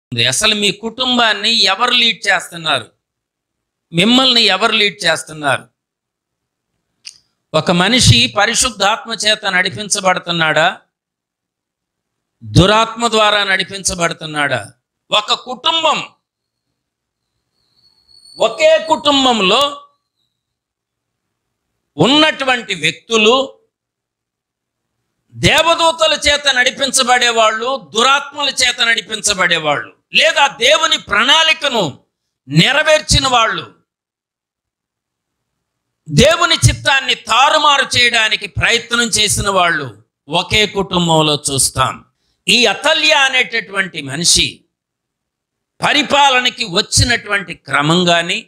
ఉంది అసలు మీ కుటుంబాన్ని ఎవరు లీడ్ చేస్తున్నారు మిమ్మల్ని ఎవరు లీడ్ చేస్తున్నారు ఒక మనిషి పరిశుద్ధాత్మ చేత నడిపించబడుతున్నాడా దురాత్మ ద్వారా నడిపించబడుతున్నాడా ఒక కుటుంబం ఒకే కుటుంబంలో ఉన్నటువంటి వ్యక్తులు దేవదూతల చేత నడిపించబడేవాళ్ళు దురాత్మల చేత నడిపించబడేవాళ్ళు లేదా దేవుని ప్రణాళికను నెరవేర్చిన వాళ్ళు దేవుని చిత్తాన్ని తారుమారు చేయడానికి ప్రయత్నం చేసిన వాళ్ళు ఒకే కుటుంబంలో చూస్తాం ఈ అతల్య అనేటటువంటి మనిషి పరిపాలనకి వచ్చినటువంటి క్రమం కానీ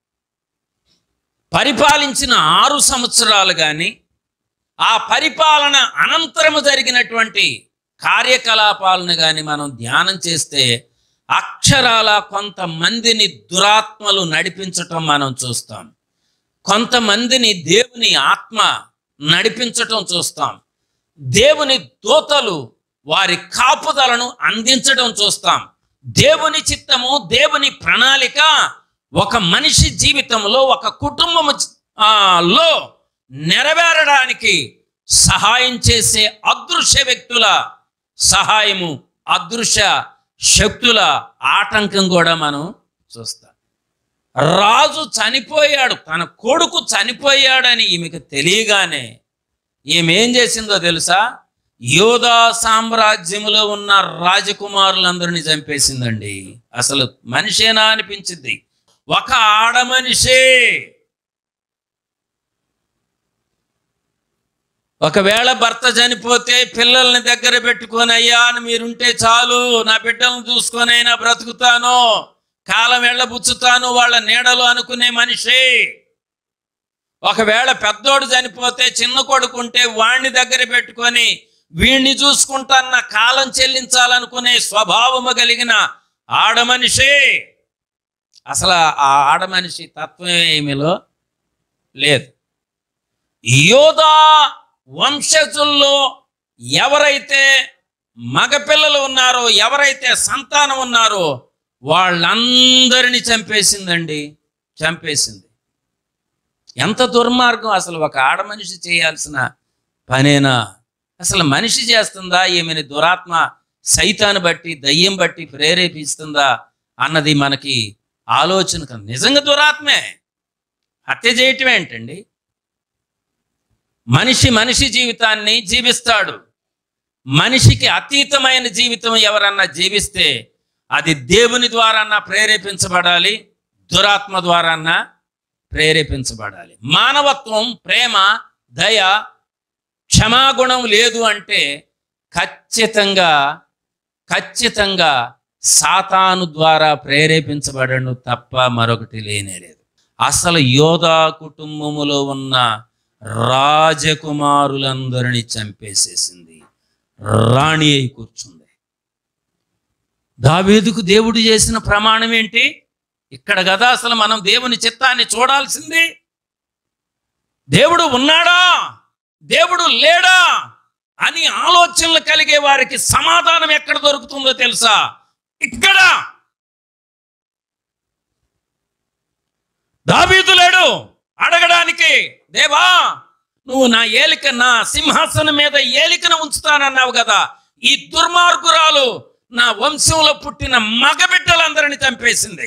పరిపాలించిన ఆరు సంవత్సరాలు కానీ ఆ పరిపాలన అనంతరము జరిగినటువంటి కార్యకలాపాలను కానీ మనం ధ్యానం చేస్తే అక్షరాల కొంతమందిని దురాత్మలు నడిపించటం మనం చూస్తాం కొంతమందిని దేవుని ఆత్మ నడిపించటం చూస్తాం దేవుని దూతలు వారి కాపుదలను అందించడం చూస్తాం దేవుని చిత్తము దేవుని ప్రణాళిక ఒక మనిషి జీవితంలో ఒక కుటుంబము ఆ, లో నెరవేరడానికి సహాయం చేసే అదృశ్య వ్యక్తుల సహాయము అదృశ్య శక్తుల ఆటంకం కూడా మనం చూస్తాం రాజు చనిపోయాడు తన కొడుకు చనిపోయాడని ఈమెకు తెలియగానే ఈమె ఏం చేసిందో తెలుసా యోధా సామ్రాజ్యములో ఉన్న రాజకుమారులందరినీ చంపేసిందండి అసలు మనిషేనా అనిపించింది ఒక ఆడ మనిషే ఒకవేళ భర్త చనిపోతే పిల్లల్ని దగ్గర పెట్టుకొని అయ్యా అని మీరుంటే చాలు నా బిడ్డలను చూసుకొని అయినా బ్రతుకుతాను కాలం వెళ్ళబుచ్చుతాను వాళ్ళ నీడలు అనుకునే మనిషి ఒకవేళ పెద్దోడు చనిపోతే చిన్న కొడుకుంటే వాణ్ణి దగ్గర పెట్టుకొని వీణ్ణి చూసుకుంటాన్న కాలం చెల్లించాలనుకునే స్వభావము కలిగిన ఆడమనిషి అసలు ఆ ఆడమనిషి తత్వం ఏమిలో లేదు యోధా వంశజుల్లో ఎవరైతే మగపిల్లలు ఉన్నారో ఎవరైతే సంతానం ఉన్నారో వాళ్ళందరినీ చంపేసిందండి చంపేసింది ఎంత దుర్మార్గం అసలు ఒక ఆడ మనిషి చేయాల్సిన పనేనా అసలు మనిషి చేస్తుందా ఈమెని దురాత్మ సైతాన్ని బట్టి దయ్యం బట్టి ప్రేరేపిస్తుందా అన్నది మనకి ఆలోచన కల- నిజంగా దురాత్మే హత్య చేయటం ఏంటండి మనిషి మనిషి జీవితాన్ని జీవిస్తాడు మనిషికి అతీతమైన జీవితం ఎవరన్నా జీవిస్తే అది దేవుని ద్వారాన్నా ప్రేరేపించబడాలి దురాత్మ ద్వారాన్నా ప్రేరేపించబడాలి మానవత్వం ప్రేమ దయ క్షమాగుణం లేదు అంటే ఖచ్చితంగా ఖచ్చితంగా సాతాను ద్వారా ప్రేరేపించబడను తప్ప మరొకటి లేనే లేదు అసలు యోధా కుటుంబములో ఉన్న రాజకుమారులందరినీ చంపేసేసింది రాణి అయి కూర్చుంది దావీదుకు దేవుడు చేసిన ప్రమాణం ఏంటి ఇక్కడ కదా అసలు మనం దేవుని చిత్తాన్ని చూడాల్సింది దేవుడు ఉన్నాడా దేవుడు లేడా అని ఆలోచనలు కలిగే వారికి సమాధానం ఎక్కడ దొరుకుతుందో తెలుసా ఇక్కడ దావీదు లేడు అడగడానికి దేవా నువ్వు నా ఏలిక నా సింహాసనం మీద ఏలికను ఉంచుతానన్నావు కదా ఈ దుర్మార్గురాలు నా వంశంలో పుట్టిన మగబిడ్డలందరినీ చంపేసింది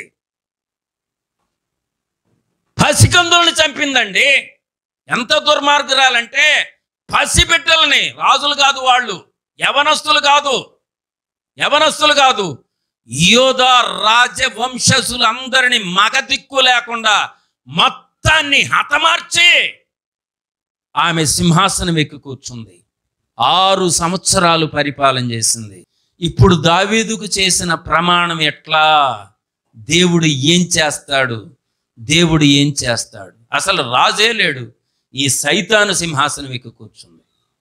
పసికందుల్ని చంపిందండి ఎంత దుర్మార్గురాలంటే పసిబిడ్డలని రాజులు కాదు వాళ్ళు యవనస్తులు కాదు యవనస్తులు కాదు యోధ రాజవంశసులు అందరిని మగ దిక్కు లేకుండా మొత్తాన్ని హతమార్చి ఆమె సింహాసనం ఎక్కి కూర్చుంది ఆరు సంవత్సరాలు పరిపాలన చేసింది ఇప్పుడు దావీదుకు చేసిన ప్రమాణం ఎట్లా దేవుడు ఏం చేస్తాడు దేవుడు ఏం చేస్తాడు అసలు రాజే లేడు ఈ సైతాను సింహాసనం ఎక్కి కూర్చుంది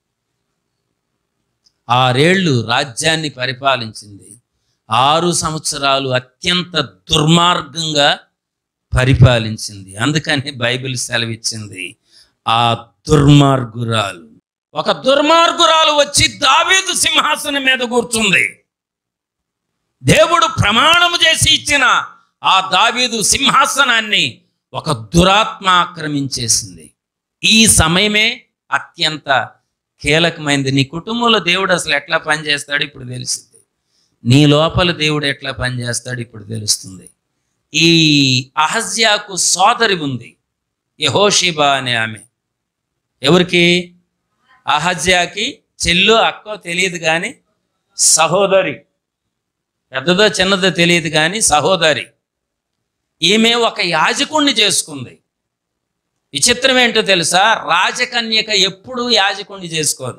ఆరేళ్లు రాజ్యాన్ని పరిపాలించింది ఆరు సంవత్సరాలు అత్యంత దుర్మార్గంగా పరిపాలించింది అందుకని బైబిల్ సెలవిచ్చింది ఆ దుర్మార్గురాలు ఒక దుర్మార్గురాలు వచ్చి దావీదు సింహాసనం మీద కూర్చుంది దేవుడు ప్రమాణము చేసి ఇచ్చిన ఆ దావీదు సింహాసనాన్ని ఒక దురాత్మ ఆక్రమించేసింది ఈ సమయమే అత్యంత కీలకమైనది నీ కుటుంబంలో దేవుడు అసలు ఎట్లా పనిచేస్తాడు ఇప్పుడు తెలిసింది నీ లోపల దేవుడు ఎట్లా పనిచేస్తాడు ఇప్పుడు తెలుస్తుంది ఈ అహజ్యాకు సోదరి ఉంది యహోషిబా అనే ఆమె ఎవరికి అహజ్యాకి చెల్లు అక్కో తెలియదు కానీ సహోదరి పెద్దదో చిన్నదో తెలియదు కానీ సహోదరి ఈమె ఒక యాజకుణ్ణి చేసుకుంది విచిత్రం ఏంటో తెలుసా రాజకన్యక ఎప్పుడూ యాజకుణ్ణి చేసుకోదు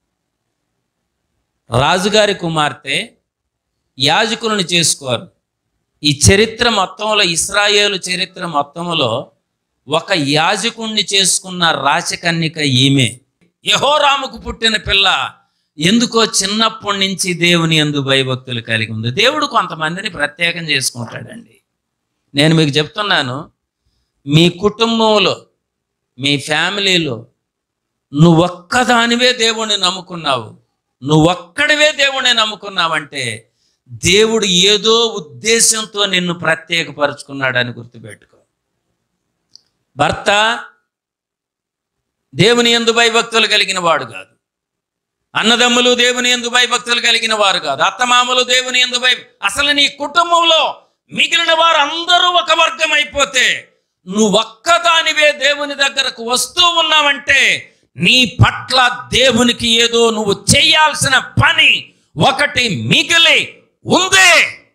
రాజుగారి కుమార్తె యాజకులను చేసుకోరు ఈ చరిత్ర మొత్తంలో ఇస్రాయేలు చరిత్ర మొత్తంలో ఒక యాజకుణ్ణి చేసుకున్న రాచకన్యక ఈమె యహోరాముకు పుట్టిన పిల్ల ఎందుకో చిన్నప్పటి నుంచి దేవుని ఎందు భయభక్తులు కలిగి ఉంది దేవుడు కొంతమందిని ప్రత్యేకం చేసుకుంటాడండి నేను మీకు చెప్తున్నాను మీ కుటుంబంలో మీ ఫ్యామిలీలో నువ్వొక్కదానివే దేవుణ్ణి నమ్ముకున్నావు నువ్వొక్కడివే దేవుణ్ణి నమ్ముకున్నావంటే దేవుడు ఏదో ఉద్దేశంతో నిన్ను ప్రత్యేకపరుచుకున్నాడని గుర్తుపెట్టుకో భర్త దేవుని ఎందు భయభక్తులు కలిగిన వాడు కాదు అన్నదమ్ములు దేవుని ఎందు భయభక్తులు కలిగిన వారు కాదు అత్తమామలు దేవుని ఎందు భయ అసలు నీ కుటుంబంలో మిగిలిన వారు అందరూ ఒక వర్గం అయిపోతే నువ్వు ఒక్కదానివే దేవుని దగ్గరకు వస్తూ ఉన్నావంటే నీ పట్ల దేవునికి ఏదో నువ్వు చేయాల్సిన పని ఒకటి మిగిలి ఉందే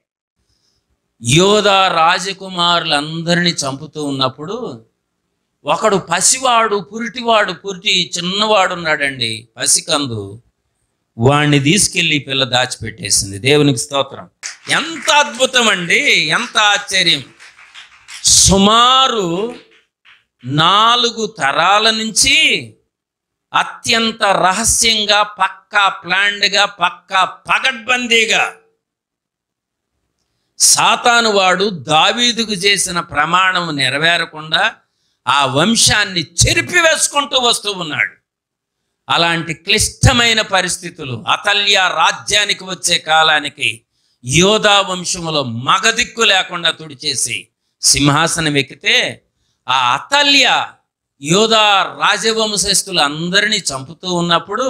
యోధా రాజకుమారులందరినీ చంపుతూ ఉన్నప్పుడు ఒకడు పసివాడు పురిటివాడు పురిటి చిన్నవాడు ఉన్నాడండి పసికందు వాణ్ణి తీసుకెళ్ళి ఈ పిల్ల దాచిపెట్టేసింది దేవునికి స్తోత్రం ఎంత అద్భుతం అండి ఎంత ఆశ్చర్యం సుమారు నాలుగు తరాల నుంచి అత్యంత రహస్యంగా పక్కా ప్లాండ్గా పక్కా పగడ్బందీగా సాతాను వాడు దావీదుకు చేసిన ప్రమాణం నెరవేరకుండా ఆ వంశాన్ని చెరిపివేసుకుంటూ వస్తూ ఉన్నాడు అలాంటి క్లిష్టమైన పరిస్థితులు అతల్య రాజ్యానికి వచ్చే కాలానికి యోధా వంశములో మగదిక్కు లేకుండా తుడిచేసి సింహాసనం ఎక్కితే ఆ అతల్య యోధా రాజవంశస్థులు అందరినీ చంపుతూ ఉన్నప్పుడు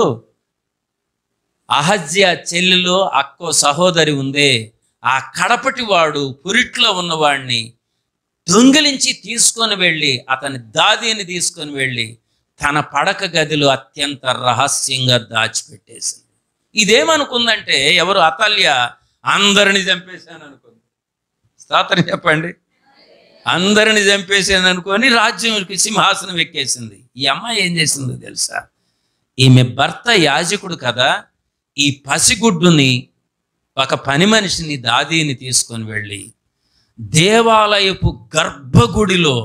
అహజ్య చెల్లెలో అక్కో సహోదరి ఉందే ఆ కడపటి వాడు పురిట్లో ఉన్నవాడిని దొంగిలించి తీసుకొని వెళ్ళి అతని దాదిని తీసుకొని వెళ్ళి తన పడక గదిలో అత్యంత రహస్యంగా దాచిపెట్టేసింది ఇదేమనుకుందంటే ఎవరు అతల్య అందరిని చంపేశాను అనుకుంది స్తోత్రం చెప్పండి అందరిని చంపేసాను అనుకొని రాజ్యంకి సింహాసనం ఎక్కేసింది ఈ అమ్మాయి ఏం చేసిందో తెలుసా ఈమె భర్త యాజకుడు కదా ఈ పసిగుడ్డుని ఒక పని మనిషిని దాదీని తీసుకొని వెళ్ళి దేవాలయపు గర్భగుడిలో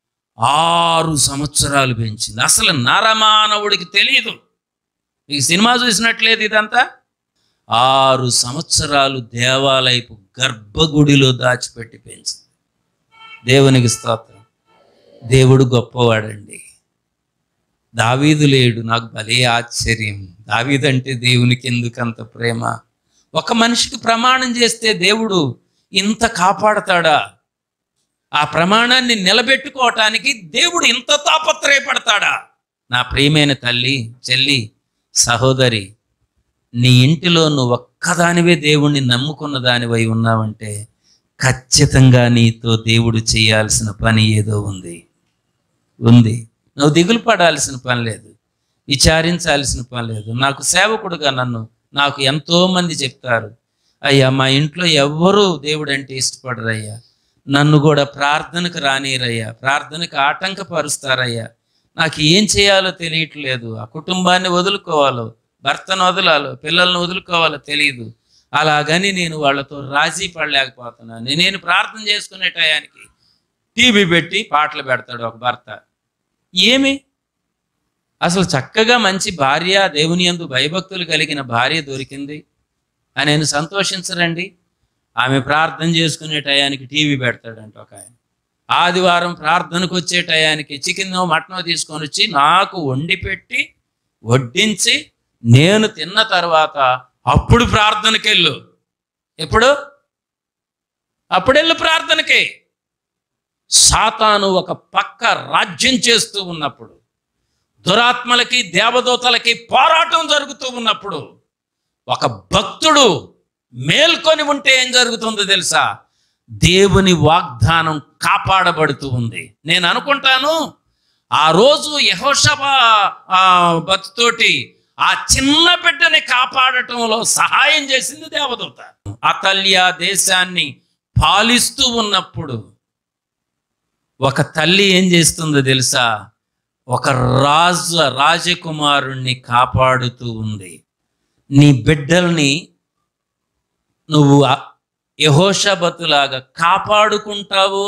ఆరు సంవత్సరాలు పెంచింది అసలు నరమానవుడికి తెలియదు మీకు సినిమా చూసినట్లేదు ఇదంతా ఆరు సంవత్సరాలు దేవాలయపు గర్భగుడిలో దాచిపెట్టి పెంచింది దేవునికి స్తోత్రం దేవుడు గొప్పవాడండి దావీదు లేడు నాకు భలే ఆశ్చర్యం దావీదంటే దేవునికి ఎందుకంత ప్రేమ ఒక మనిషికి ప్రమాణం చేస్తే దేవుడు ఇంత కాపాడతాడా ఆ ప్రమాణాన్ని నిలబెట్టుకోవటానికి దేవుడు ఇంత తాపత్రయపడతాడా నా ప్రియమైన తల్లి చెల్లి సహోదరి నీ ఇంటిలో నువ్వు ఒక్కదానివే దేవుణ్ణి నమ్ముకున్న దానివై ఉన్నావంటే ఖచ్చితంగా నీతో దేవుడు చేయాల్సిన పని ఏదో ఉంది ఉంది నువ్వు దిగులు పడాల్సిన పని లేదు విచారించాల్సిన పని లేదు నాకు సేవకుడుగా నన్ను నాకు ఎంతో మంది చెప్తారు అయ్యా మా ఇంట్లో ఎవ్వరూ దేవుడు అంటే ఇష్టపడరయ్యా నన్ను కూడా ప్రార్థనకు రానిరయ్యా ప్రార్థనకు ఆటంకపరుస్తారయ్యా నాకు ఏం చేయాలో తెలియట్లేదు ఆ కుటుంబాన్ని వదులుకోవాలో భర్తను వదలాలో పిల్లల్ని వదులుకోవాలో తెలియదు అలాగని నేను వాళ్ళతో రాజీ పడలేకపోతున్నాను నేను ప్రార్థన చేసుకునే టయానికి టీవీ పెట్టి పాటలు పెడతాడు ఒక భర్త ఏమి అసలు చక్కగా మంచి భార్య దేవుని యందు భయభక్తులు కలిగిన భార్య దొరికింది అని నేను సంతోషించరండి ఆమె ప్రార్థన చేసుకునే టయానికి టీవీ పెడతాడంట ఒక ఆయన ఆదివారం ప్రార్థనకు వచ్చే టయానికి చికెన్ మటనో తీసుకొని వచ్చి నాకు వండి పెట్టి వడ్డించి నేను తిన్న తర్వాత అప్పుడు ప్రార్థనకి వెళ్ళు ఎప్పుడు అప్పుడెళ్ళు ప్రార్థనకి సాతాను ఒక పక్క రాజ్యం చేస్తూ ఉన్నప్పుడు దురాత్మలకి దేవదూతలకి పోరాటం జరుగుతూ ఉన్నప్పుడు ఒక భక్తుడు మేల్కొని ఉంటే ఏం జరుగుతుందో తెలుసా దేవుని వాగ్దానం కాపాడబడుతూ ఉంది నేను అనుకుంటాను ఆ రోజు యహోషభ భక్తితోటి ఆ చిన్న బిడ్డని కాపాడటంలో సహాయం చేసింది దేవదూత అతల్య దేశాన్ని పాలిస్తూ ఉన్నప్పుడు ఒక తల్లి ఏం చేస్తుందో తెలుసా ఒక రాజు రాజకుమారుణ్ణి కాపాడుతూ ఉంది నీ బిడ్డల్ని నువ్వు యహోషబతులాగా కాపాడుకుంటావో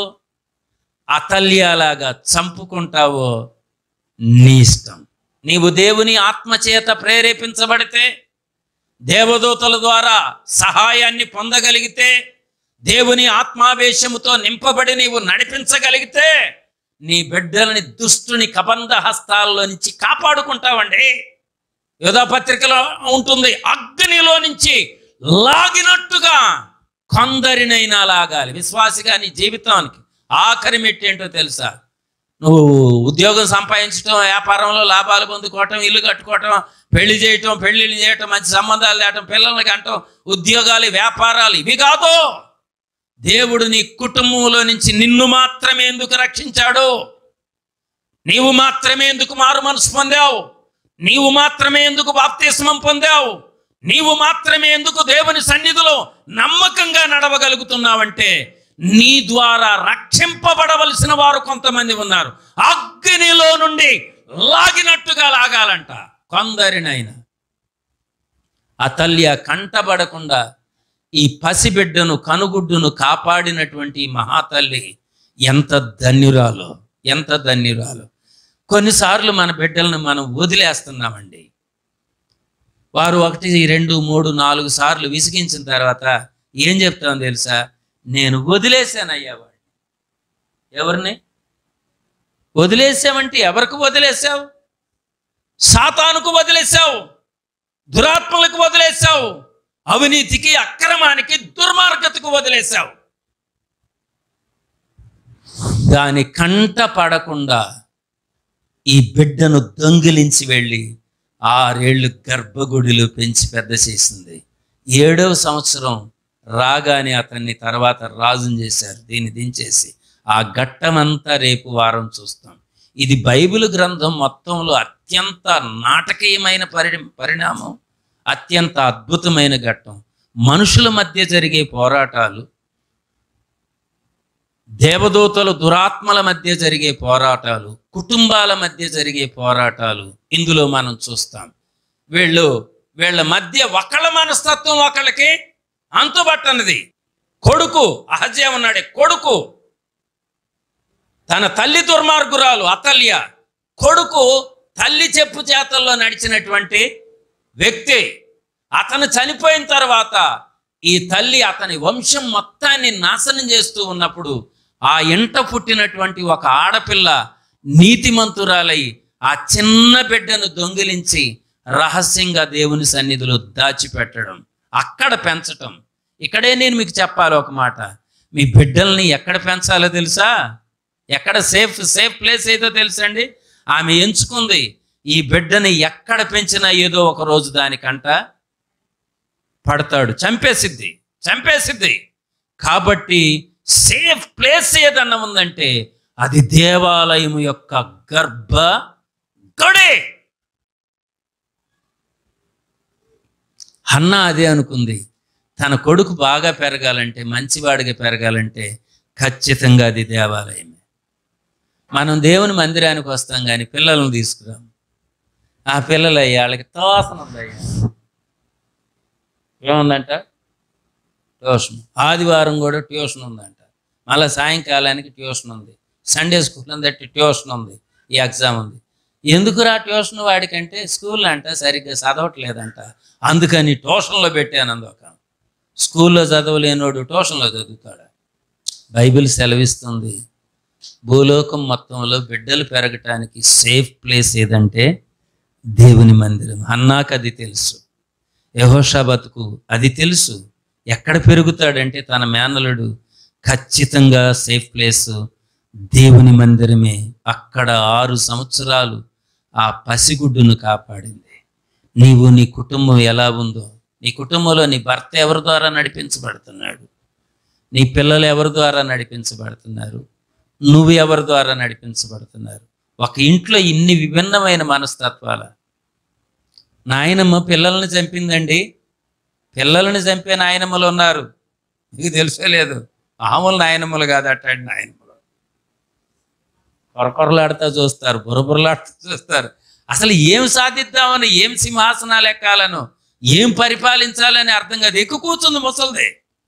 అతల్యలాగా చంపుకుంటావో నీ ఇష్టం నీవు దేవుని ఆత్మచేత ప్రేరేపించబడితే దేవదూతల ద్వారా సహాయాన్ని పొందగలిగితే దేవుని ఆత్మావేశముతో నింపబడి నీవు నడిపించగలిగితే నీ బిడ్డలని దుష్టుని కబంధ హస్తాల్లో నుంచి కాపాడుకుంటావండి యోధా పత్రికలో ఉంటుంది అగ్నిలో నుంచి లాగినట్టుగా కొందరినైనా లాగాలి విశ్వాసిగా నీ జీవితానికి ఆఖరి మెట్టేంటో తెలుసా నువ్వు ఉద్యోగం సంపాదించడం వ్యాపారంలో లాభాలు పొందుకోవటం ఇల్లు కట్టుకోవటం పెళ్లి చేయటం పెళ్లిళ్ళు చేయటం మంచి సంబంధాలు లేవటం పిల్లలకి అంటాం ఉద్యోగాలు వ్యాపారాలు ఇవి కాదు దేవుడు నీ కుటుంబంలో నుంచి నిన్ను మాత్రమే ఎందుకు రక్షించాడు నీవు మాత్రమే ఎందుకు మారు మనసు పొందావు నీవు మాత్రమే ఎందుకు బాప్తిస్మం పొందావు నీవు మాత్రమే ఎందుకు దేవుని సన్నిధిలో నమ్మకంగా నడవగలుగుతున్నావంటే నీ ద్వారా రక్షింపబడవలసిన వారు కొంతమంది ఉన్నారు అగ్నిలో నుండి లాగినట్టుగా లాగాలంట కొందరినైనా అతల్య కంటబడకుండా ఈ పసిబిడ్డను కనుగుడ్డును కాపాడినటువంటి ఈ మహాతల్లి ఎంత ధన్యురాలో ఎంత ధన్యురాలో కొన్నిసార్లు మన బిడ్డలను మనం వదిలేస్తున్నామండి వారు ఒకటి రెండు మూడు నాలుగు సార్లు విసిగించిన తర్వాత ఏం చెప్తాం తెలుసా నేను వదిలేశానయ్యా వాడిని ఎవరిని వదిలేసావంటే ఎవరికి వదిలేసావు సాతానుకు వదిలేసావు దురాత్మలకు వదిలేసావు అవినీతికి అక్రమానికి దుర్మార్గతకు వదిలేశావు దాని కంట పడకుండా ఈ బిడ్డను దొంగిలించి వెళ్ళి ఆరేళ్లు గర్భగుడిలో పెంచి పెద్ద చేసింది ఏడవ సంవత్సరం రాగానే అతన్ని తర్వాత రాజుని చేశారు దీన్ని దించేసి ఆ ఘట్టమంతా రేపు వారం చూస్తాం ఇది బైబిల్ గ్రంథం మొత్తంలో అత్యంత నాటకీయమైన పరి పరిణామం అత్యంత అద్భుతమైన ఘట్టం మనుషుల మధ్య జరిగే పోరాటాలు దేవదూతలు దురాత్మల మధ్య జరిగే పోరాటాలు కుటుంబాల మధ్య జరిగే పోరాటాలు ఇందులో మనం చూస్తాం వీళ్ళు వీళ్ళ మధ్య ఒకళ్ళ మనస్తత్వం ఒకళ్ళకి అంతుబట్టనిది కొడుకు అహజ్య ఉన్నాడే కొడుకు తన తల్లి దుర్మార్గురాలు అతల్య కొడుకు తల్లి చెప్పు చేతల్లో నడిచినటువంటి వ్యక్తి అతను చనిపోయిన తర్వాత ఈ తల్లి అతని వంశం మొత్తాన్ని నాశనం చేస్తూ ఉన్నప్పుడు ఆ ఇంట పుట్టినటువంటి ఒక ఆడపిల్ల నీతిమంతురాలై ఆ చిన్న బిడ్డను దొంగిలించి రహస్యంగా దేవుని సన్నిధిలో దాచిపెట్టడం అక్కడ పెంచటం ఇక్కడే నేను మీకు చెప్పాలి ఒక మాట మీ బిడ్డల్ని ఎక్కడ పెంచాలో తెలుసా ఎక్కడ సేఫ్ సేఫ్ ప్లేస్ ఏదో తెలుసండి ఆమె ఎంచుకుంది ఈ బిడ్డని ఎక్కడ పెంచినా ఏదో ఒక రోజు దానికంట పడతాడు చంపేసిద్ది చంపేసిద్ది కాబట్టి సేఫ్ ప్లేస్ ఏదన్నా ఉందంటే అది దేవాలయం యొక్క గర్భ గడే అన్న అదే అనుకుంది తన కొడుకు బాగా పెరగాలంటే మంచివాడిగా పెరగాలంటే ఖచ్చితంగా అది దేవాలయమే మనం దేవుని మందిరానికి వస్తాం కానీ పిల్లలను తీసుకురాం ఆ పిల్లలు అయ్యా వాళ్ళకి తోసన ఉందయ్యా ఏముందంట ట్యూషన్ ఆదివారం కూడా ట్యూషన్ ఉందంట మళ్ళీ సాయంకాలానికి ట్యూషన్ ఉంది సండే స్కూల్ అందట్టి ట్యూషన్ ఉంది ఈ ఎగ్జామ్ ఉంది ఎందుకురా ట్యూషన్ వాడికంటే స్కూల్ అంట సరిగ్గా చదవట్లేదంట అందుకని ట్యూషన్లో పెట్టాను అందొక స్కూల్లో చదవలేనోడు ట్యూషన్లో చదువుతాడు బైబిల్ సెలవిస్తుంది భూలోకం మొత్తంలో బిడ్డలు పెరగటానికి సేఫ్ ప్లేస్ ఏదంటే దేవుని మందిరం అన్నాకు అది తెలుసు యహోషా బతుకు అది తెలుసు ఎక్కడ పెరుగుతాడంటే తన మేనలుడు ఖచ్చితంగా సేఫ్ ప్లేస్ దేవుని మందిరమే అక్కడ ఆరు సంవత్సరాలు ఆ పసిగుడ్డును కాపాడింది నీవు నీ కుటుంబం ఎలా ఉందో నీ కుటుంబంలో నీ భర్త ఎవరి ద్వారా నడిపించబడుతున్నాడు నీ పిల్లలు ఎవరి ద్వారా నడిపించబడుతున్నారు నువ్వు ఎవరి ద్వారా నడిపించబడుతున్నారు ఒక ఇంట్లో ఇన్ని విభిన్నమైన మనస్తత్వాల నాయనమ్మ పిల్లల్ని చంపిందండి పిల్లల్ని చంపే నాయనమ్మలు ఉన్నారు మీకు తెలుసో లేదు ఆములు నాయనమ్మలు కాదు అట్లాంటి నాయనమ్మలు కొరకొరలాడుతూ చూస్తారు బురబురలాడుతూ చూస్తారు అసలు ఏం సాధిద్దామని ఏం సింహాసనాలు ఎక్కాలను ఏం పరిపాలించాలని అర్థం కాదు ఎక్కువ కూర్చుంది ముసలిది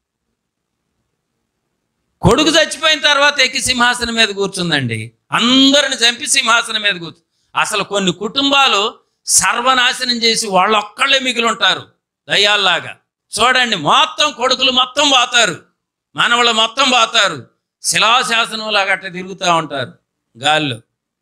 కొడుకు చచ్చిపోయిన తర్వాత ఎక్కి సింహాసనం మీద కూర్చుందండి అందరిని చంపి సింహాసనం మీద కూర్చు అసలు కొన్ని కుటుంబాలు సర్వనాశనం చేసి వాళ్ళు ఒక్కళ్ళే మిగిలి ఉంటారు దయ్యాల్లాగా చూడండి మొత్తం కొడుకులు మొత్తం పోతారు మనవళ్ళు మొత్తం పోతారు శిలాశాసనం లాగా అట్లా తిరుగుతూ ఉంటారు గాల్లో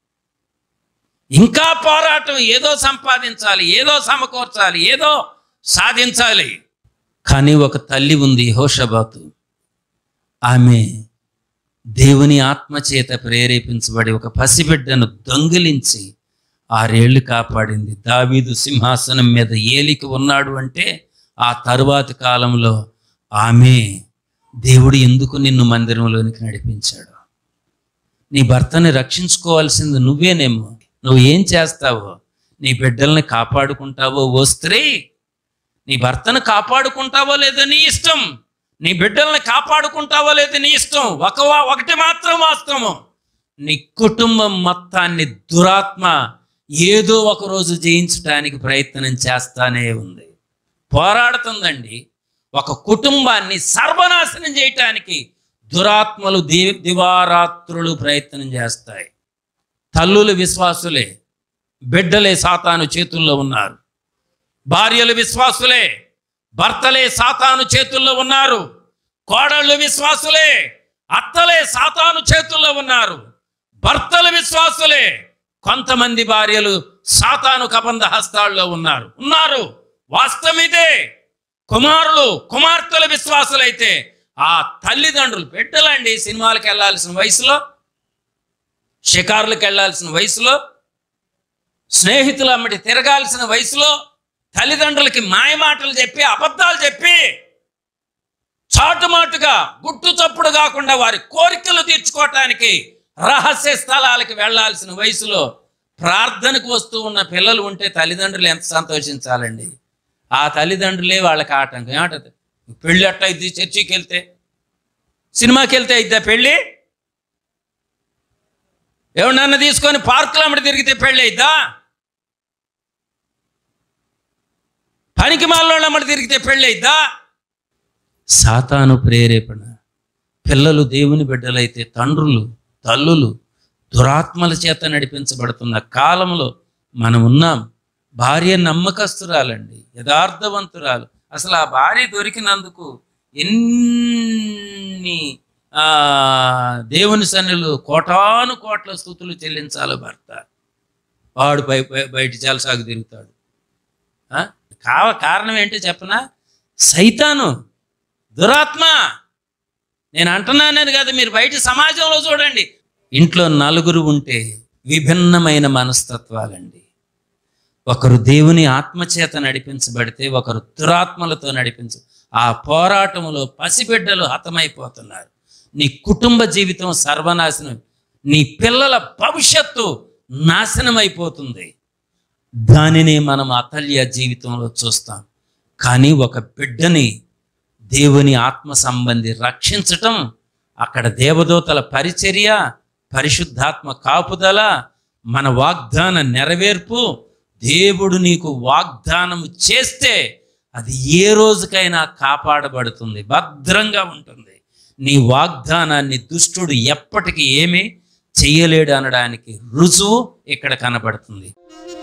ఇంకా పోరాటం ఏదో సంపాదించాలి ఏదో సమకూర్చాలి ఏదో సాధించాలి కానీ ఒక తల్లి ఉంది హోషబాతు ఆమె దేవుని ఆత్మ చేత ప్రేరేపించబడి ఒక పసిబిడ్డను దొంగిలించి ఆరేళ్లు కాపాడింది దావీదు సింహాసనం మీద ఏలికి ఉన్నాడు అంటే ఆ తరువాతి కాలంలో ఆమె దేవుడు ఎందుకు నిన్ను మందిరంలోనికి నడిపించాడు నీ భర్తని రక్షించుకోవాల్సింది నువ్వేనేమో నువ్వు ఏం చేస్తావో నీ బిడ్డల్ని కాపాడుకుంటావో ఓ స్త్రీ నీ భర్తను కాపాడుకుంటావో లేదో నీ ఇష్టం నీ బిడ్డల్ని కాపాడుకుంటావో లేదో నీ ఇష్టం ఒక వా- ఒకటి మాత్రం వాస్తవము నీ కుటుంబం మొత్తాన్ని దురాత్మ ఏదో ఒక రోజు జయించడానికి ప్రయత్నం చేస్తానే ఉంది పోరాడుతుందండి ఒక కుటుంబాన్ని సర్వనాశనం చేయటానికి దురాత్మలు ది దివారాత్రులు ప్రయత్నం చేస్తాయి తల్లులు విశ్వాసులే బిడ్డలే సాతాను చేతుల్లో ఉన్నారు భార్యలు విశ్వాసులే భర్తలే సాతాను చేతుల్లో ఉన్నారు కోడళ్ళు విశ్వాసులే అత్తలే సాతాను చేతుల్లో ఉన్నారు భర్తలు విశ్వాసులే కొంతమంది భార్యలు సాతాను కబంధ హస్తాల్లో ఉన్నారు ఉన్నారు వాస్తవం ఇదే కుమారులు కుమార్తెల విశ్వాసులైతే ఆ తల్లిదండ్రులు బిడ్డలండి సినిమాలకు వెళ్ళాల్సిన వయసులో షికారులకు వెళ్ళాల్సిన వయసులో స్నేహితుల అమ్మటి తిరగాల్సిన వయసులో తల్లిదండ్రులకి మాయమాటలు చెప్పి అబద్ధాలు చెప్పి చాటుమాటుగా గుట్టు చప్పుడు కాకుండా వారి కోరికలు తీర్చుకోవటానికి రహస్య స్థలాలకి వెళ్ళాల్సిన వయసులో ప్రార్థనకు వస్తూ ఉన్న పిల్లలు ఉంటే తల్లిదండ్రులు ఎంత సంతోషించాలండి ఆ తల్లిదండ్రులే వాళ్ళకి ఆటంకం ఏమంటది పెళ్ళి అట్ట ఇది చర్చికి వెళ్తే సినిమాకి వెళ్తే అయిద్దా పెళ్ళి ఎవరినన్నా తీసుకొని పార్కులు అమ్మడి తిరిగితే పెళ్ళి అయిద్దా పనికి మాలలో అమ్మడి తిరిగితే పెళ్ళి అయిద్దా సాతాను ప్రేరేపణ పిల్లలు దేవుని బిడ్డలైతే తండ్రులు తల్లులు దురాత్మల చేత నడిపించబడుతున్న కాలంలో మనం ఉన్నాం భార్య నమ్మకస్తురాలండి యథార్థవంతురాలు అసలు ఆ భార్య దొరికినందుకు ఎన్ని ఆ, దేవుని సన్నిలు కోటాను కోట్ల స్థుతులు చెల్లించాలో భర్త వాడు బయ బయ- బయట జలసాగు తిరుగుతాడు ఆ? కావ కారణం ఏంటో చెప్పనా సైతాను దురాత్మ నేను అంటున్నానని కాదు మీరు బయట సమాజంలో చూడండి ఇంట్లో నలుగురు ఉంటే విభిన్నమైన మనస్తత్వాలండి ఒకరు దేవుని ఆత్మచేత నడిపించబడితే ఒకరు దురాత్మలతో నడిపించ ఆ పోరాటంలో పసిబిడ్డలు హతమైపోతున్నారు నీ కుటుంబ జీవితం సర్వనాశనం నీ పిల్లల భవిష్యత్తు నాశనం అయిపోతుంది దానిని మనం అతల్య జీవితంలో చూస్తాం కానీ ఒక బిడ్డని దేవుని ఆత్మ సంబంధి రక్షించటం అక్కడ దేవదూతల పరిచర్య పరిశుద్ధాత్మ కాపుదల మన వాగ్దాన నెరవేర్పు దేవుడు నీకు వాగ్దానము చేస్తే అది ఏ రోజుకైనా కాపాడబడుతుంది భద్రంగా ఉంటుంది నీ వాగ్దానాన్ని దుష్టుడు ఎప్పటికీ ఏమీ చెయ్యలేడు అనడానికి రుజువు ఇక్కడ కనబడుతుంది